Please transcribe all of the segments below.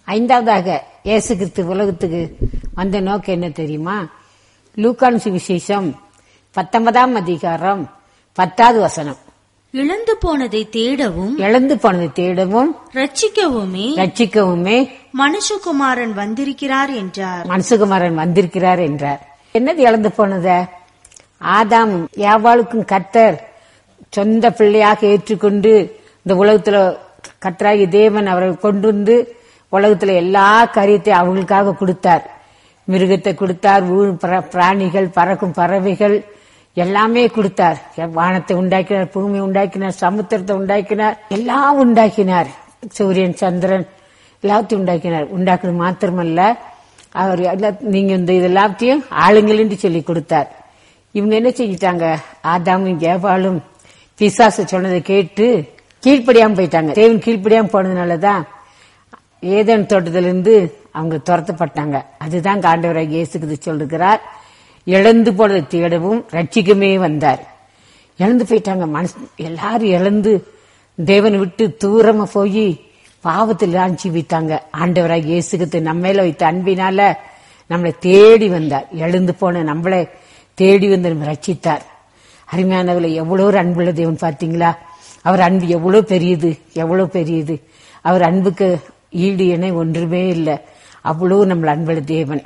ஐந்தாவதாக இயேசு கிறிஸ்து உலகத்துக்கு வந்த நோக்கம் என்ன தெரியுமா லூக்கான் சுவிசேஷம் பத்தொன்பதாம் அதிகாரம் பத்தாவது வசனம் இழந்து போனதை தேடவும் இழந்து போனதை தேடவும் ரட்சிக்கவுமே ரட்சிக்கவுமே மனுஷகுமாரன் வந்திருக்கிறார் என்றார் மனசுகுமாரன் வந்திருக்கிறார் என்றார் என்னது இழந்து போனத ஆதாம் யாவாளுக்கும் கத்தர் சொந்த பிள்ளையாக ஏற்றுக்கொண்டு இந்த உலகத்துல கத்தராகி தேவன் அவரை கொண்டு வந்து உலகத்துல எல்லா காரியத்தையும் அவங்களுக்காக கொடுத்தார் மிருகத்தை கொடுத்தார் ஊர் பிர- பிராணிகள் பறக்கும் பறவைகள் எல்லாமே கொடுத்தார் வானத்தை உண்டாக்கினார் பூமியை உண்டாக்கினார் சமுத்திரத்தை உண்டாக்கினார் எல்லாம் உண்டாக்கினார் சூரியன் சந்திரன் எல்லாத்தையும் உண்டாக்கினார் உண்டாக்குறது மாத்திரமல்ல அவர் எல்லா- நீங்க இந்த இது எல்லாத்தையும் ஆளுங்கள்னு சொல்லி கொடுத்தார் இவங்க என்ன செஞ்சிட்டாங்க ஆதாமும் ஜேபாலும் பிசாசு சொன்னதை கேட்டு கீழ்ப்படியாம போயிட்டாங்க தேவன் கீழ்ப்படியாம போனதுனாலதான் ஏதேன் தோட்டத்திலிருந்து அவங்க துரத்தப்பட்டாங்க அதுதான் காண்டவராக இயேசுக்கு சொல்லுகிறார் இழந்து போனதை தேடவும் ரட்சிக்கமே வந்தார் இழந்து போயிட்டாங்க மனசு எல்லாரும் இழந்து தேவனை விட்டு தூரமா போய் பாவத்தில் ஜீவித்தாங்க ஆண்டவராக இயேசுக்கு நம்ம மேல வைத்த அன்பினால நம்மளை தேடி வந்தார் எழுந்து போன நம்மளை தேடி வந்து நம்ம ரட்சித்தார் அருமையானவர்களை எவ்வளவு ஒரு அன்புள்ள தேவன் பாத்தீங்களா அவர் அன்பு எவ்வளவு பெரியது எவ்வளவு பெரியது அவர் அன்புக்கு ஈடு இணை ஒன்றுமே இல்லை அவ்வளவு நம்மள அன்புள்ள தேவன்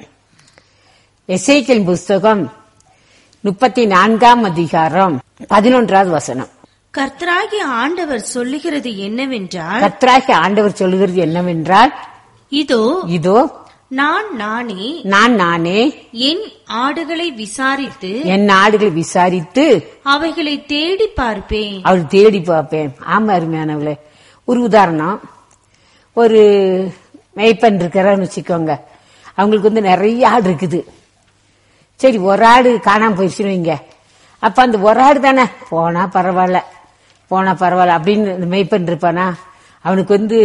எசேக்கியல் புஸ்தகம் முப்பத்தி நான்காம் அதிகாரம் பதினொன்றாவது வசனம் கர்த்தராகிய ஆண்டவர் சொல்லுகிறது என்னவென்றால் கத்ராகி ஆண்டவர் சொல்லுகிறது என்னவென்றால் இதோ இதோ நான் நானே நான் நானே என் ஆடுகளை விசாரித்து என் நாடுகளை விசாரித்து அவைகளை தேடி பார்ப்பேன் அவள் தேடி பார்ப்பேன் ஆமா அருமையானவளே ஒரு உதாரணம் ஒரு மெய்ப்பன் இருக்கிறான்னு வச்சுக்கோங்க அவங்களுக்கு வந்து நிறைய ஆடு இருக்குது சரி ஒரு ஆடு காணாம போயிடுச்சுன்னு வைங்க அப்ப அந்த ஒரு ஆடு தானே போனா பரவாயில்ல போனா பரவாயில்ல அப்படின்னு இந்த மெய்ப்பன் இருப்பானா அவனுக்கு வந்து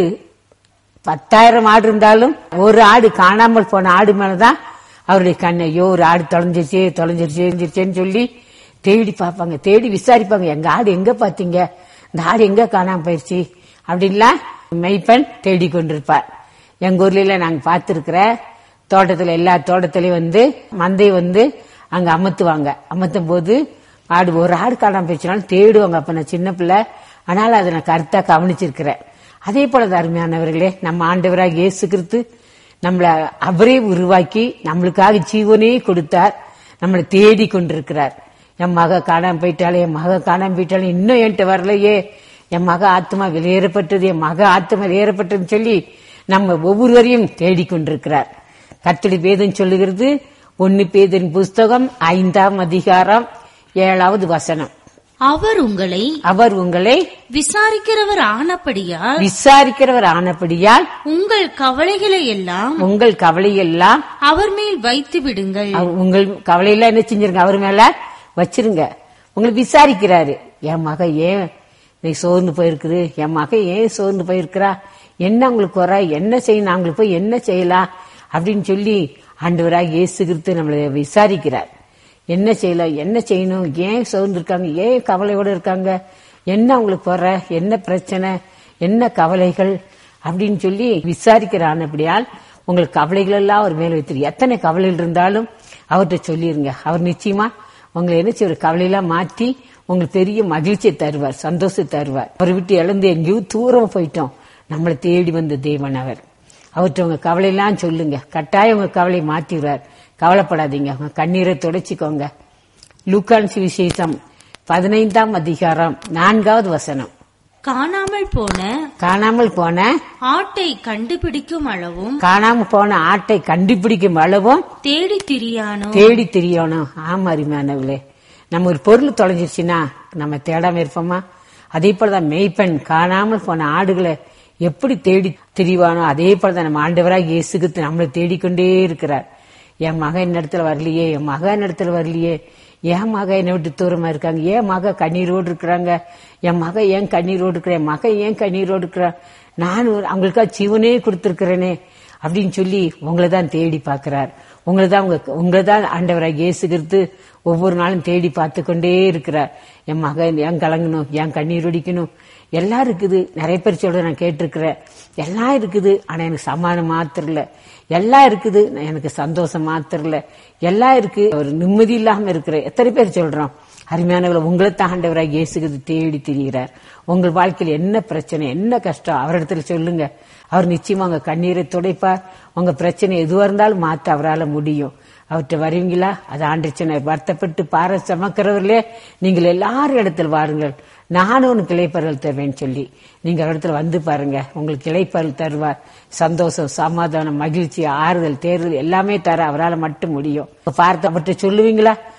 பத்தாயிரம் ஆடு இருந்தாலும் ஒரு ஆடு காணாமல் போன ஆடு மேலதான் அவருடைய கண் ஐயோ ஒரு ஆடு தொலைஞ்சிருச்சு தொலைஞ்சிருச்சு தொலைஞ்சிருச்சேன்னு சொல்லி தேடி பார்ப்பாங்க தேடி விசாரிப்பாங்க எங்க ஆடு எங்க பாத்தீங்க இந்த ஆடு எங்க காணாம போயிருச்சு அப்படின்லாம் மெய்ப்பெண் தேடி கொண்டிருப்பார் எங்க ஊர்ல நாங்க பார்த்திருக்கிற தோட்டத்துல எல்லா தோட்டத்திலயும் வந்து மந்தை வந்து அங்க அமர்த்துவாங்க அமர்த்தும் போது ஆடு ஒரு ஆடு காணாம போயிடுச்சுனாலும் தேடுவாங்க அப்ப நான் சின்ன பிள்ளை ஆனால் அதை நான் கருத்தா கவனிச்சிருக்கிறேன் அதே போல அருமையானவர்களே நம்ம ஆண்டவராக இயேசு கிறிஸ்து நம்மளை அவரே உருவாக்கி நம்மளுக்காக ஜீவனே கொடுத்தார் நம்மளை தேடி கொண்டிருக்கிறார் என் மக காணாம போயிட்டாலே என் மக காணாம போயிட்டாலே இன்னும் என்கிட்ட வரலையே என் மக ஆத்மா வெளியேறப்பட்டது என் மக ஆத்மா வெளியேறப்பட்டதுன்னு சொல்லி நம்ம ஒவ்வொருவரையும் தேடிக்கொண்டிருக்கிறார் கத்தடி பேதம் சொல்லுகிறது ஒன்னு பேதின் புஸ்தகம் ஐந்தாம் அதிகாரம் ஏழாவது வசனம் அவர் உங்களை அவர் உங்களை விசாரிக்கிறவர் ஆனபடியால் விசாரிக்கிறவர் ஆனபடியால் உங்கள் கவலைகளை எல்லாம் உங்கள் கவலையெல்லாம் அவர் மேல் வைத்து விடுங்கள் அவ- உங்கள் கவலையெல்லாம் என்ன செஞ்சிருங்க அவர் மேல வச்சிருங்க உங்களை விசாரிக்கிறாரு என் மக ஏன் நீ சோர்ந்து போயிருக்குது என் மக ஏன் சோர்ந்து போயிருக்கிறா என்ன உங்களுக்கு குறை என்ன செய்யணும் அவங்களுக்கு போய் என்ன செய்யலாம் அப்படின்னு சொல்லி ஆண்டவராக இயேசு கிறிஸ்து நம்மளை விசாரிக்கிறார் என்ன செய்யலாம் என்ன செய்யணும் ஏன் சோர்ந்து இருக்காங்க ஏன் கவலையோட இருக்காங்க என்ன அவங்களுக்கு குறை என்ன பிரச்சனை என்ன கவலைகள் அப்படின்னு சொல்லி விசாரிக்கிறான் அப்படியால் உங்களுக்கு கவலைகள் எல்லாம் அவர் மேல வைத்திரு எத்தனை கவலைகள் இருந்தாலும் அவர்கிட்ட சொல்லிருங்க அவர் நிச்சயமா உங்களை என்ன செய்வார் கவலையெல்லாம் மாற்றி உங்களுக்கு பெரிய மகிழ்ச்சியை தருவார் சந்தோஷத்தை தருவார் அவரை விட்டு இழந்து எங்கேயோ தூரம் போயிட்டோம் நம்மளை தேடி வந்த தேவன் அவர் அவர்கிட்ட உங்க கவலையெல்லாம் சொல்லுங்க கட்டாயம் உங்க கவலையை மாத்திடுவார் கவலைப்படாதீங்க உங்க கண்ணீரை துடைச்சிக்கோங்க லூக்கான் சுவிசேஷம் பதினைந்தாம் அதிகாரம் நான்காவது வசனம் காணாமல் போன காணாமல் போன ஆட்டை கண்டுபிடிக்கும் அளவும் காணாம போன ஆட்டை கண்டுபிடிக்கும் அளவும் தேடி திரியானோ தேடி திரியணும் ஆமா அருமையானவர்களே நம்ம ஒரு பொருள் தொலைஞ்சிருச்சுன்னா நம்ம தேடாம இருப்போமா அதே போலதான் மெய்ப்பெண் காணாமல் போன ஆடுகளை எப்படி தேடி திரிவானோ அதே போலதான் நம்ம ஆண்டவராக இயேசுக்கு நம்மளை தேடிக்கொண்டே இருக்கிறார் என் மகன் என்ன இடத்துல வரலையே என் மகன் என்ன இடத்துல வரலையே என் மக என்னை விட்டு தூரமா இருக்காங்க என் மக கண்ணீரோடு இருக்கிறாங்க என் மக ஏன் கண்ணீரோடு இருக்கிற என் மகன் ஏன் கண்ணீரோடு இருக்கிறான் நான் ஒரு- அவங்களுக்காக ஜீவனே கொடுத்திருக்கிறேனே அப்படின்னு சொல்லி உங்களை தான் தேடி பார்க்கிறார் உங்களை தான் உங்க உங்களை தான் ஆண்டவராக இயேசுகிறது ஒவ்வொரு நாளும் தேடி பார்த்து கொண்டே இருக்கிறார் என் மகன் ஏன் கலங்கணும் ஏன் கண்ணீர் ஒடிக்கணும் எல்லாம் இருக்குது நிறைய பேர் சொல்ற நான் கேட்டிருக்கிறேன் எல்லாம் இருக்குது ஆனா எனக்கு சமாதானம் மாத்திரம் இல்ல எல்லாம் இருக்குது எனக்கு சந்தோஷம் மாத்திரம் இல்ல எல்லாம் இருக்கு ஒரு நிம்மதி இல்லாம இருக்கிற எத்தனை பேர் சொல்றோம் அருமையானவர்கள் உங்களை தாண்டவராக இயேசுகிறது தேடி திரிகிறார் உங்கள் வாழ்க்கையில் என்ன பிரச்சனை என்ன கஷ்டம் அவரிடத்துல சொல்லுங்க அவர் நிச்சயமா உங்க கண்ணீரை துடைப்பார் உங்க பிரச்சனை எதுவா இருந்தாலும் மாத்த அவரால் முடியும் அவர்கிட்ட வருவீங்களா அது ஆண்டுச்சனை வருத்தப்பட்டு பார சமக்கிறவர்களே நீங்கள் எல்லாரும் இடத்துல வாருங்கள் நானும் உனக்கு இளைப்பறல் தருவேன்னு சொல்லி நீங்க ஒரு இடத்துல வந்து பாருங்க உங்களுக்கு இளைப்பறல் தருவார் சந்தோஷம் சமாதானம் மகிழ்ச்சி ஆறுதல் தேர்தல் எல்லாமே தர அவரால் மட்டும் முடியும் இப்ப பார்த்து அவர்கிட்ட சொல்லுவீங்களா